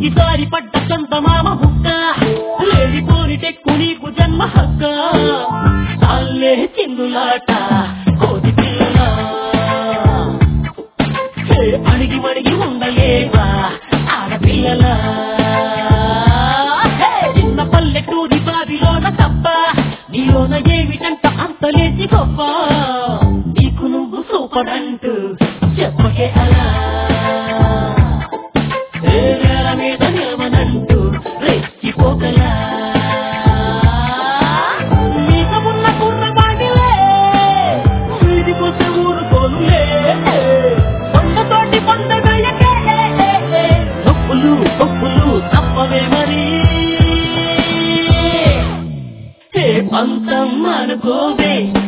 ఈసారి పడ్డ సొంత మామ హుక్క లేనిపోని టెక్కు నీకు జన్మ హక్క చాలే చిందులాట కోతి పిల్లలా హే, అణిగి మణిగి ఉండలేవా ఆడపిల్లలా హే, చిన్న పల్లెటూరి బావిలోన తప్ప నీలోన ఏమిటంట అంతలేసి గొప్ప నీకు నువ్వు సూపర్ అంటూ చెప్పకే అలా ఏ నేల మీద నిలవనంటూ రెచ్చిపోకలా మీసమున్న కుర్రవాడిలే వీడిపోతే ఊరుకోనులే కొండతోటి పొందగలకే నొప్పులు నొప్పులు తప్పవే మరి ఏ పంతం అనుకోవే